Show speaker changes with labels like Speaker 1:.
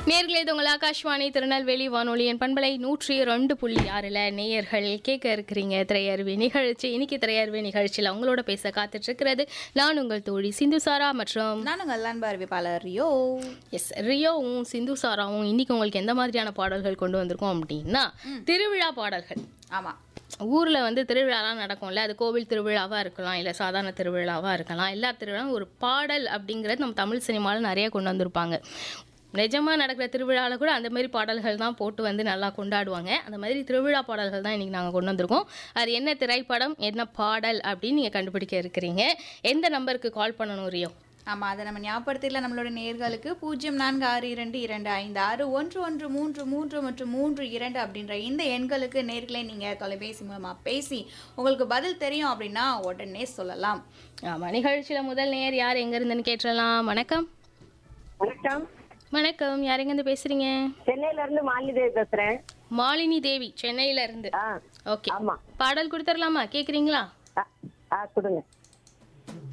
Speaker 1: நேர்களே இது உங்கள் ஆகாஷ்வாணி திருநெல்வேலி வானொலியின் பண்பலை நூற்றி ரெண்டு புள்ளி ஆறில் நேயர்கள் கேட்க இருக்கிறீங்க திரையருவி நிகழ்ச்சி இன்னைக்கு திரையருவி நிகழ்ச்சியில் உங்களோட பேச காத்துட்டு இருக்கிறது நான் உங்கள் தோழி சிந்துசாரா மற்றும்
Speaker 2: நான் உங்கள் அன்பு அறிவிப்பாளர் ரியோ
Speaker 1: எஸ் ரியோவும் சிந்து சாராவும் இன்னைக்கு உங்களுக்கு எந்த மாதிரியான பாடல்கள் கொண்டு வந்திருக்கோம் அப்படின்னா திருவிழா பாடல்கள்
Speaker 2: ஆமாம்
Speaker 1: ஊரில் வந்து திருவிழாலாம் நடக்கும்ல அது கோவில் திருவிழாவாக இருக்கலாம் இல்லை சாதாரண திருவிழாவாக இருக்கலாம் எல்லா திருவிழாவும் ஒரு பாடல் அப்படிங்கிறது நம்ம தமிழ் சினிமாவில் நிறைய கொண்டு வந்திருப்பாங்க நிஜமாக நடக்கிற திருவிழாவில் கூட அந்த மாதிரி பாடல்கள் தான் போட்டு வந்து நல்லா கொண்டாடுவாங்க அந்த மாதிரி திருவிழா பாடல்கள் தான் இன்றைக்கி நாங்கள் கொண்டு வந்திருக்கோம் அது என்ன திரைப்படம் என்ன பாடல் அப்படின்னு நீங்கள் கண்டுபிடிக்க இருக்கிறீங்க எந்த நம்பருக்கு கால் பண்ணணும் ரியோ
Speaker 2: ஆமாம் அதை நம்ம ஞாபகப்படுத்தில நம்மளோட நேர்களுக்கு பூஜ்ஜியம் நான்கு ஆறு இரண்டு இரண்டு ஐந்து ஆறு ஒன்று ஒன்று மூன்று மூன்று மற்றும் மூன்று இரண்டு அப்படின்ற இந்த எண்களுக்கு நேர்களை நீங்கள் தொலைபேசி மூலமாக பேசி உங்களுக்கு பதில் தெரியும் அப்படின்னா உடனே சொல்லலாம்
Speaker 1: ஆமாம் நிகழ்ச்சியில் முதல் நேர் யார் எங்கே இருந்துன்னு கேட்டுடலாம் வணக்கம்
Speaker 3: வணக்கம்
Speaker 1: வணக்கம் யார் எங்கேருந்து பேசுகிறீங்க
Speaker 3: சென்னையில இருந்து மாலினி தேவி பேசுறேன்
Speaker 1: மாலினி தேவி சென்னையில இருந்து
Speaker 3: ஆ
Speaker 1: ஓகே
Speaker 3: ஆமா
Speaker 1: பாடல் கொடுத்துடலாமா கேக்குறீங்களா
Speaker 3: ஆ, ஆ கொடுங்க